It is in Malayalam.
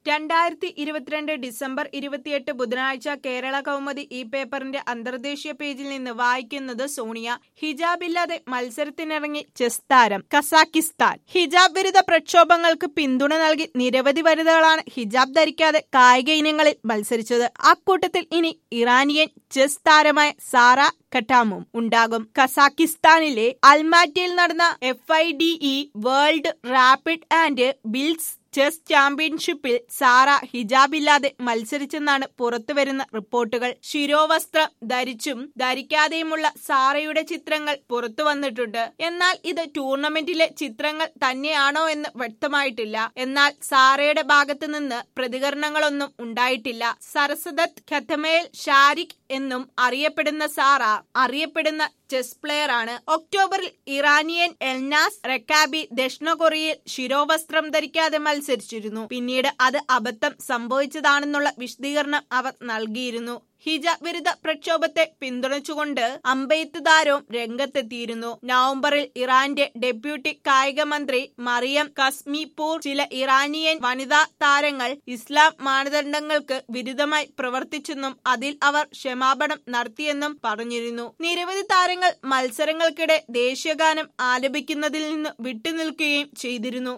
രണ്ടായിരത്തി ഇരുപത്തിരണ്ട് ഡിസംബർ ഇരുപത്തിയെട്ട് ബുധനാഴ്ച കേരള കൗമുദി ഈ പേപ്പറിന്റെ അന്തർദേശീയ പേജിൽ നിന്ന് വായിക്കുന്നത് സോണിയ ഹിജാബില്ലാതെ മത്സരത്തിനിറങ്ങി ചെസ് താരം കസാക്കിസ്ഥാൻ ഹിജാബ് വിരുദ്ധ പ്രക്ഷോഭങ്ങൾക്ക് പിന്തുണ നൽകി നിരവധി വനിതകളാണ് ഹിജാബ് ധരിക്കാതെ കായിക ഇനങ്ങളിൽ മത്സരിച്ചത് അക്കൂട്ടത്തിൽ ഇനി ഇറാനിയൻ ചെസ് താരമായ സാറ ഖട്ടാമും ഉണ്ടാകും കസാക്കിസ്ഥാനിലെ അൽമാറ്റിയിൽ നടന്ന F I D E world rapid and blitz chess ചാമ്പ്യൻഷിപ്പിൽ സാറ ഹിജാബില്ലാതെ മത്സരിച്ചെന്നാണ് പുറത്തുവരുന്ന റിപ്പോർട്ടുകൾ ശിരോവസ്ത്രം ധരിച്ചും ധരിക്കാതെയുമുള്ള സാറയുടെ ചിത്രങ്ങൾ പുറത്തു വന്നിട്ടുണ്ട് എന്നാൽ ഇത് ടൂർണമെന്റിലെ ചിത്രങ്ങൾ തന്നെയാണോ എന്ന് വ്യക്തമായിട്ടില്ല എന്നാൽ സാറയുടെ ഭാഗത്തു നിന്ന് പ്രതികരണങ്ങളൊന്നും ഉണ്ടായിട്ടില്ല സരസദത്ത് ഖത്തമേൽ ഷാരിഖ് എന്നും അറിയപ്പെടുന്ന സാറ അറിയപ്പെടുന്ന ചെസ് പ്ലെയർ ആണ് ഒക്ടോബറിൽ ഇറാനിയൻ എൽനാസ് റെക്കാബി ദക്ഷിണ കൊറിയയിൽ ശിരോവസ്ത്രം ധരിക്കാതെ മത്സരിച്ചിരുന്നു പിന്നീട് അത് അബദ്ധം സംഭവിച്ചതാണെന്നുള്ള വിശദീകരണം അവർ നൽകിയിരുന്നു ഹിജാബ് വിരുദ്ധ പ്രക്ഷോഭത്തെ പിന്തുണച്ചുകൊണ്ട് അമ്പെയ്ത്ത് താരവും രംഗത്തെത്തിയിരുന്നു നവംബറിൽ ഇറാന്റെ ഡെപ്യൂട്ടി കായിക മന്ത്രി മറിയം കസ്മിപൂർ ചില ഇറാനിയൻ വനിതാ താരങ്ങൾ ഇസ്ലാം മാനദണ്ഡങ്ങൾക്ക് വിരുദ്ധമായി പ്രവർത്തിച്ചെന്നും അതിൽ അവർ ക്ഷമാപണം നടത്തിയെന്നും പറഞ്ഞിരുന്നു നിരവധി താരങ്ങൾ മത്സരങ്ങൾക്കിടെ ദേശീയഗാനം ആലപിക്കുന്നതിൽ നിന്ന് വിട്ടുനിൽക്കുകയും ചെയ്തിരുന്നു